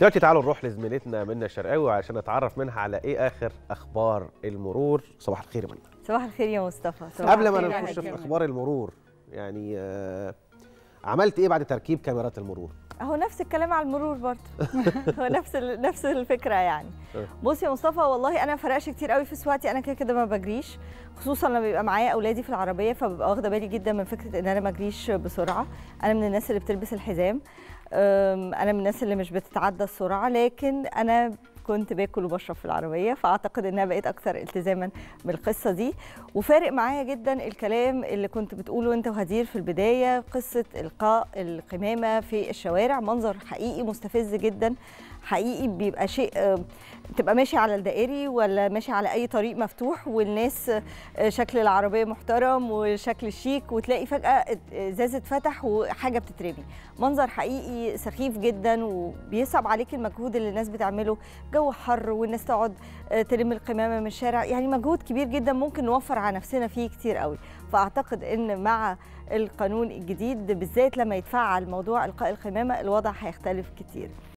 دلوقتي تعالوا نروح لزميلتنا منى الشرقاوي عشان نتعرف منها على ايه اخر اخبار المرور صباح الخير يا منى صباح الخير يا مصطفى صباح قبل ما الخير يا نخش في حكيم. اخبار المرور يعني آه عملت ايه بعد تركيب كاميرات المرور اهو نفس الكلام على المرور برضه هو نفس ال- نفس الفكره يعني أه. بص يا مصطفى والله انا فرقش كتير قوي في سواقتي انا كده كده ما بجريش خصوصا لما بيبقى معايا اولادي في العربيه فببقى واخده بالي جدا من فكره ان انا ما اجريش بسرعه انا من الناس اللي بتلبس الحزام أم، انا من الناس اللي مش بتتعدى السرعه لكن انا كنت باكل وبشرب في العربيه فاعتقد ان انا بقيت اكثر التزاما بالقصه دي وفارق معايا جدا الكلام اللي كنت بتقوله انت وهدير في البدايه قصه القاء القمامه في الشوارع منظر حقيقي مستفز جدا حقيقي بيبقى شيء آه، تبقى ماشي على الدائري ولا ماشي على اي طريق مفتوح والناس آه، شكل العربيه محترم وشكل الشيك وتلاقي فجاه ازاز اتفتح وحاجه بتترمي منظر حقيقي سخيف جدا وبيصعب عليك المجهود اللي الناس بتعمله جو حر والناس تقعد آه، تلم القمامه من الشارع يعني مجهود كبير جدا ممكن نوفر على نفسنا فيه كتير قوي فاعتقد ان مع القانون الجديد بالذات لما يتفعل موضوع القاء القمامه الوضع هيختلف كتير